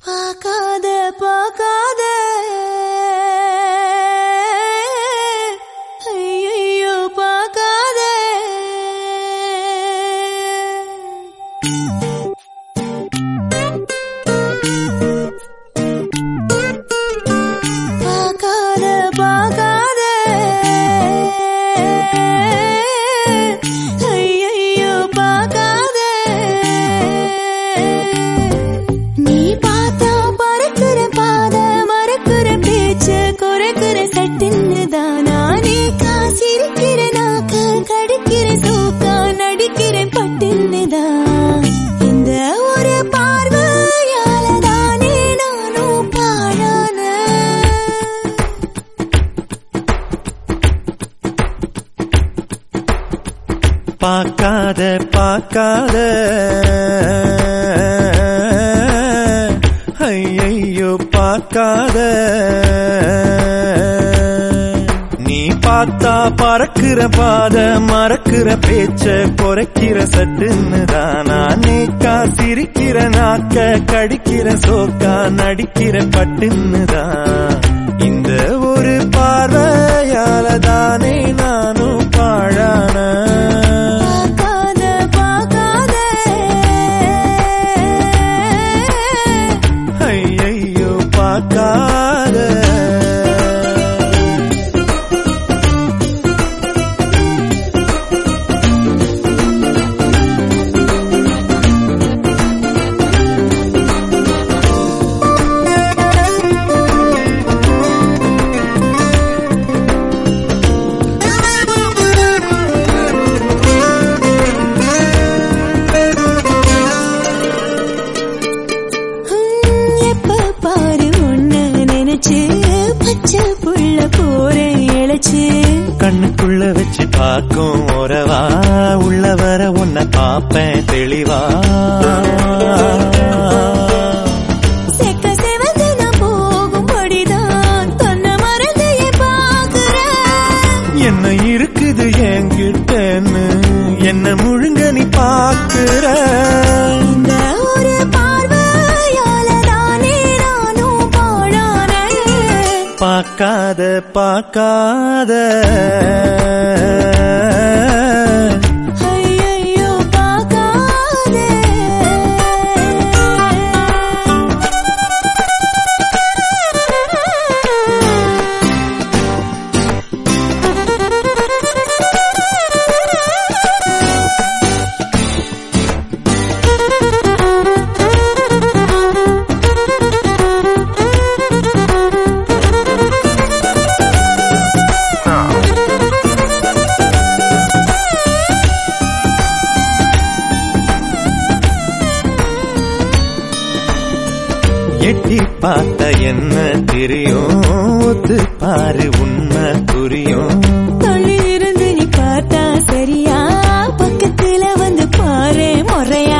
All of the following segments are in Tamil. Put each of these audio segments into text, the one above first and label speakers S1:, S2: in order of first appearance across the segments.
S1: பார்க்காத பார்க்காத ஐயையோ பார்க்காத பார்க்காத பார்க்காத ஐயையோ பார்க்காத நீ பார்த்தா பறக்குற பாத மறக்குற பேச்சு குறைக்குற சட்டுன்னு தானா நீ காசிருக்கிற நாக்க கடிக்கிற சோக்கா நடிக்கிற பட்டுன்னு தான் இந்த ஒரு பார்வையால தானே நானும் பாழான
S2: பார்க்காத பார்க்காத ஐயையோ பார்க்காத நீ பார்த்தா பறக்கிற பாத மறக்கிற பேச்ச குறைக்கிற சட்டுன்னு தானா நேக்கா சிரிக்கிற நாக்க கடிக்கிற சோக்கா நடிக்கிற பட்டுன்னு தான் இந்த ஒரு பார்வையால தானே நானும் பாழான
S1: பார்க்காத பார்க்காத
S2: ஐயையோ பார்க்காத
S1: ஹம், எப்ப பாரு உன்ன நினைச்சு பச்சை புள்ள போறேன் இழைச்சு
S2: கண்ணுக்குள்ள வச்சு பார்க்கும் உறவா உள்ள வர உன்னை பார்ப்பேன் தெளிவா
S1: செக்க செவந்து நான் போகும்படிதான் தொன்ன மறந்தையே பாக்குறேன்
S2: என்ன இருக்குது என்கிட்டன்னு என்ன முழுங்க நீ பார்க்கிற
S1: இந்த ஒரு பார்வையால தானே நானும் பாழானேன்
S2: பார்க்காத பார்க்காத
S1: ஐயையோ பார்க்காதே
S2: எட்டி பார்த்த என்ன தெரியும் ஒத்து பாரு உண்மை புரியும்
S1: தள்ளி இருந்து நீ பார்த்தா சரியா பக்கத்துல வந்து பாரு முறையா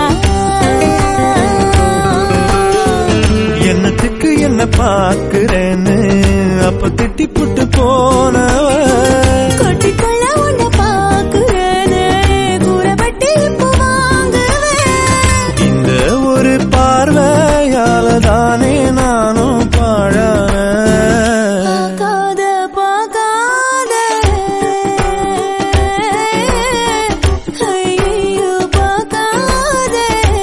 S2: என்னத்துக்கு என்ன பார்க்கிறேன்னு அப்ப திட்டி புட்டு போனவ
S1: கொட்டிக்கொள்ள உன்னை பாக்குறேன்னு கூறப்பட்டு இப்போ வாங்குவேன்
S2: இந்த ஒரு பார்வையால தானே நானும் பாழான
S1: பார்க்காத பார்க்காத ஐயோ பார்க்காத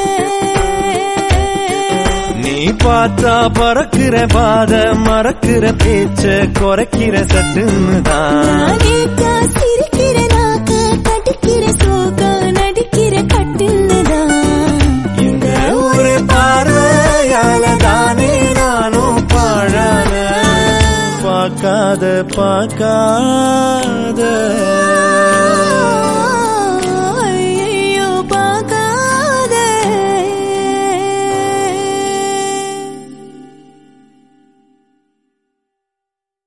S2: நீ பார்த்தா பறக்கிற பாத மறக்கிற பேச்ச குறைக்கிற சட்டுன்னு தான்
S1: நானேக்கா சிரிக்கிற நாக்க கடிக்கிற சோக நடிக்கிற கட்டுன்னுதான்
S2: இந்த ஒரு பார்வையால தானே நானும் பாழான பார்க்காத பார்க்காத